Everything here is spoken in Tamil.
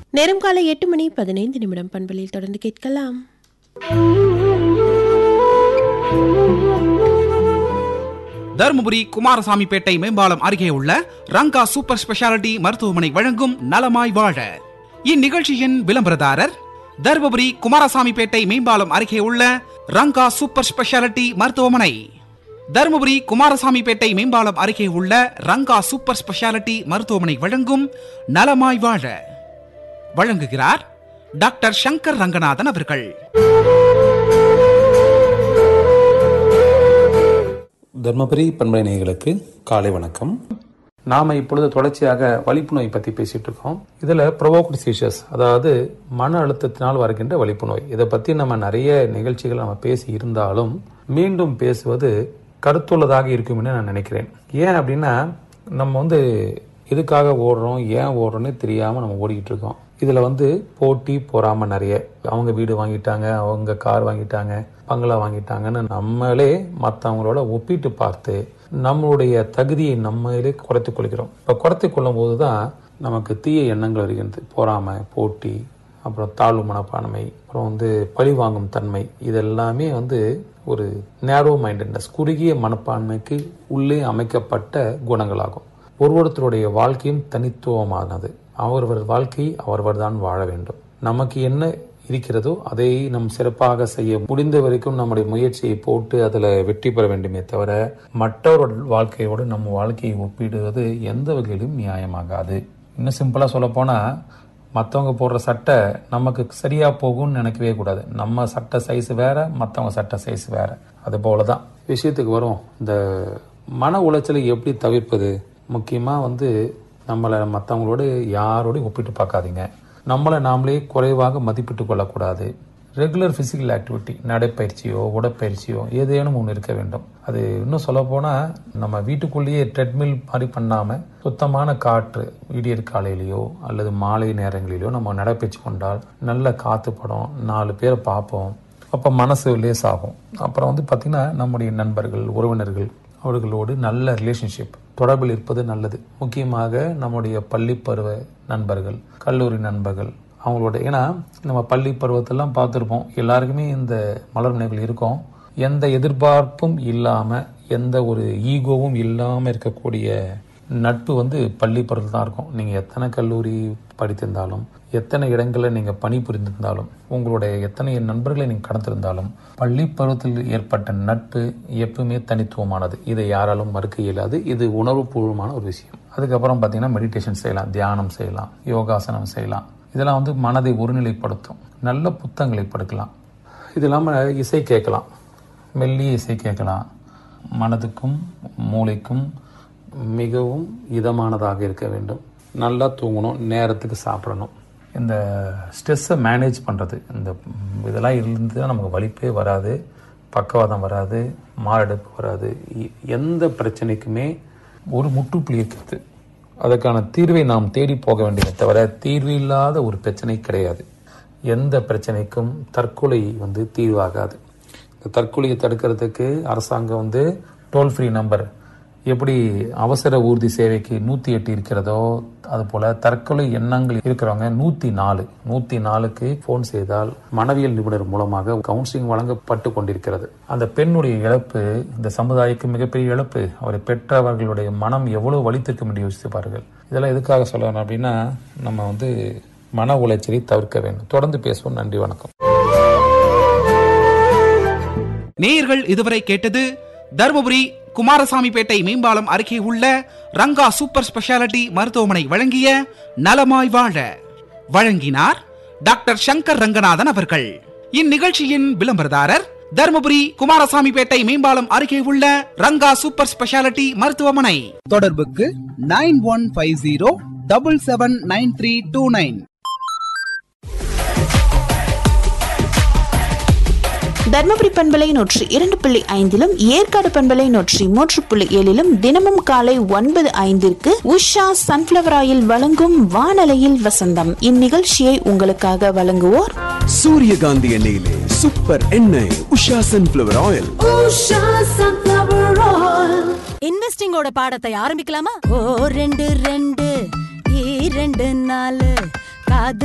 நேரம் காலை எட்டு மணி பதினைந்து நிமிடம் பண்பலில் தொடர்ந்து கேட்கலாம் தருமபுரி குமாரசாமிப்பேட்டை மேம்பாலம் அருகே உள்ள ரங்கா சூப்பர் ஸ்பெஷாலிட்டி மருத்துவமனை வழங்கும் நலமாய் வாழ இந்நிகழ்ச்சியின் விளம்பரதாரர் தருமபுரி குமாரசாமிப்பேட்டை மேம்பாலம் அருகே உள்ள ரங்கா சூப்பர் ஸ்பெஷாலிட்டி மருத்துவமனை தருமபுரி குமாரசாமிப்பேட்டை மேம்பாலம் அருகே உள்ள ரங்கா சூப்பர் ஸ்பெஷாலிட்டி மருத்துவமனை வழங்கும் நலமாய் வாழ வழங்குகிறார் டாக்டர் சங்கர் ரங்கநாதன் அவர்கள் தர்மபுரி பண்பலை நேயர்களுக்கு காலை வணக்கம் நாம இப்பொழுது தொடர்ச்சியாக வலிப்பு நோய் பத்தி பேசிட்டு இருக்கோம் இதுல ப்ரொவோக்டு சீஷஸ் அதாவது மன அழுத்தத்தினால் வருகின்ற வலிப்பு நோய் இதை பத்தி நம்ம நிறைய நிகழ்ச்சிகள் நம்ம பேசி இருந்தாலும் மீண்டும் பேசுவது கருத்துள்ளதாக இருக்கும்னு நான் நினைக்கிறேன் ஏன் அப்படின்னா நம்ம வந்து எதுக்காக ஓடுறோம் ஏன் ஓடுறோம்னு தெரியாம நம்ம ஓடிக்கிட்டு இருக்கோம் இதுல வந்து போட்டி பொறாம நிறைய அவங்க வீடு வாங்கிட்டாங்க அவங்க கார் வாங்கிட்டாங்க பங்களா வாங்கிட்டாங்கன்னு நம்மளே மற்றவங்களோட ஒப்பிட்டு பார்த்து நம்மளுடைய தகுதியை நம்மளே குறைத்துக் கொள்கிறோம் இப்போ குறைத்துக் கொள்ளும் போது தான் நமக்கு தீய எண்ணங்கள் வருகிறது பொறாமை போட்டி அப்புறம் தாழ்வு மனப்பான்மை அப்புறம் வந்து பழி வாங்கும் தன்மை இதெல்லாமே வந்து ஒரு நேரோ மைண்டட்னஸ் குறுகிய மனப்பான்மைக்கு உள்ளே அமைக்கப்பட்ட குணங்களாகும் ஒருவருத்தருடைய வாழ்க்கையும் தனித்துவமானது அவரவர் வாழ்க்கை அவரவர் தான் வாழ வேண்டும் நமக்கு என்ன இருக்கிறதோ அதை நம் சிறப்பாக செய்ய முடிந்த வரைக்கும் நம்முடைய முயற்சியை போட்டு அதில் வெற்றி பெற வேண்டுமே தவிர மற்றவரோட வாழ்க்கையோடு நம்ம வாழ்க்கையை ஒப்பிடுவது எந்த வகையிலும் நியாயமாகாது இன்னும் சிம்பிளாக சொல்ல போனால் மற்றவங்க போடுற சட்டை நமக்கு சரியாக போகும்னு நினைக்கவே கூடாது நம்ம சட்டை சைஸ் வேற மற்றவங்க சட்டை சைஸ் வேற அது போல தான் விஷயத்துக்கு வரும் இந்த மன உளைச்சலை எப்படி தவிர்ப்பது முக்கியமாக வந்து நம்மளை மற்றவங்களோடு யாரோடையும் ஒப்பிட்டு பார்க்காதீங்க நம்மளை நாமளே குறைவாக மதிப்பிட்டு கொள்ளக்கூடாது ரெகுலர் ஃபிசிக்கல் ஆக்டிவிட்டி நடைப்பயிற்சியோ உடற்பயிற்சியோ ஏதேனும் ஒன்று இருக்க வேண்டும் அது இன்னும் சொல்ல போனால் நம்ம வீட்டுக்குள்ளேயே ட்ரெட்மில் மாதிரி பண்ணாமல் சுத்தமான காற்று விடியற் காலையிலையோ அல்லது மாலை நேரங்களிலோ நம்ம நடைப்பயிற்சி கொண்டால் நல்ல காற்று படம் நாலு பேரை பார்ப்போம் அப்போ மனசு லேசாகும் அப்புறம் வந்து பார்த்திங்கன்னா நம்முடைய நண்பர்கள் உறவினர்கள் அவர்களோடு நல்ல ரிலேஷன்ஷிப் தொடர்பில் இருப்பது நல்லது முக்கியமாக நம்முடைய பள்ளி பருவ நண்பர்கள் கல்லூரி நண்பர்கள் அவங்களோட ஏன்னா நம்ம பள்ளி பருவத்தெல்லாம் பார்த்துருப்போம் எல்லாருக்குமே இந்த மலர் நினைவுகள் இருக்கும் எந்த எதிர்பார்ப்பும் இல்லாமல் எந்த ஒரு ஈகோவும் இல்லாமல் இருக்கக்கூடிய நட்பு வந்து பள்ளி பருவத்தில் தான் இருக்கும் நீங்கள் எத்தனை கல்லூரி படித்திருந்தாலும் எத்தனை இடங்களில் நீங்கள் பணிபுரிந்திருந்தாலும் உங்களுடைய எத்தனை நண்பர்களை நீங்கள் கடந்திருந்தாலும் பள்ளி பருவத்தில் ஏற்பட்ட நட்பு எப்பவுமே தனித்துவமானது இதை யாராலும் மறுக்க இயலாது இது உணர்வுபூர்வமான ஒரு விஷயம் அதுக்கப்புறம் பார்த்தீங்கன்னா மெடிடேஷன் செய்யலாம் தியானம் செய்யலாம் யோகாசனம் செய்யலாம் இதெல்லாம் வந்து மனதை ஒருநிலைப்படுத்தும் நல்ல புத்தகங்களை படிக்கலாம் இது இல்லாமல் இசை கேட்கலாம் மெல்லிய இசை கேட்கலாம் மனதுக்கும் மூளைக்கும் மிகவும் இதமானதாக இருக்க வேண்டும் நல்லா தூங்கணும் நேரத்துக்கு சாப்பிடணும் இந்த ஸ்ட்ரெஸ்ஸை மேனேஜ் பண்ணுறது இந்த இதெல்லாம் இருந்துச்சுன்னா நமக்கு வலிப்பே வராது பக்கவாதம் வராது மாரடைப்பு வராது எ- எந்த பிரச்சனைக்குமே ஒரு முற்றுப்புள்ளி இருக்கிறது அதற்கான தீர்வை நாம் தேடி போக வேண்டியதை தவிர தீர்வு இல்லாத ஒரு பிரச்சனை கிடையாது எந்த பிரச்சனைக்கும் தற்கொலை வந்து தீர்வாகாது இந்த தற்கொலையை தடுக்கிறதுக்கு அரசாங்கம் வந்து டோல் ஃப்ரீ நம்பர் எப்படி அவசர ஊர்தி சேவைக்கு நூற்றி எட்டு இருக்கிறதோ அது போல தற்கொலை எண்ணங்கள் இருக்கிறவங்க நூற்றி நாலு நூற்றி நாலுக்கு ஃபோன் செய்தால் மனவியல் நிபுணர் மூலமாக கவுன்சிலிங் வழங்கப்பட்டு கொண்டிருக்கிறது அந்த பெண்ணுடைய இழப்பு இந்த சமுதாயக்கு மிகப்பெரிய இழப்பு அவரை பெற்றவர்களுடைய மனம் எவ்வளவு வலித்திருக்கும் என்று யோசித்து பாருங்கள் இதெல்லாம் எதுக்காக சொல்லணும் அப்படின்னா நம்ம வந்து மன உளைச்சலை தவிர்க்க வேண்டும் தொடர்ந்து பேசுவோம் நன்றி வணக்கம் நேயர்கள் இதுவரை கேட்டது தருமபுரி குமாரசாமிப்பேட்டை மேம்பாலம் அருகே உள்ள ரங்கா சூப்பர் ஸ்பெஷாலிட்டி மருத்துவமனை வழங்கிய நலமாய் வாழ வழங்கினார் டாக்டர் சங்கர் ரங்கநாதன் அவர்கள் இந்நிகழ்ச்சியின் விளம்பரதாரர் தருமபுரி குமாரசாமிப்பேட்டை மேம்பாலம் அருகே உள்ள ரங்கா சூப்பர் ஸ்பெஷாலிட்டி மருத்துவமனை தொடர்புக்கு nine one five zero double seven nine three two nine Dharmapuri பண்பலை நூற்றி இரண்டு புள்ளி ஐந்திலும் ஏற்காடு பண்பலை நூற்றி மூன்று புள்ளி ஏழிலும் தினமும் காலை ஒன்பது ஐந்திற்கு உஷா சன்ஃபிளவர் ஆயில் வழங்கும் வானலையில் வசந்தம் இந்நிகழ்ச்சியை உங்களுக்காக வழங்குவோர் சூரியகாந்தி எண்ணெயிலே சூப்பர் எண்ணெய் உஷா சன்ஃபிளவர் ஆயில் இன்வெஸ்டிங்கோட பாடத்தை ஆரம்பிக்கலாமா ஓ ரெண்டு ரெண்டு ஈ ரெண்டு நாலு காது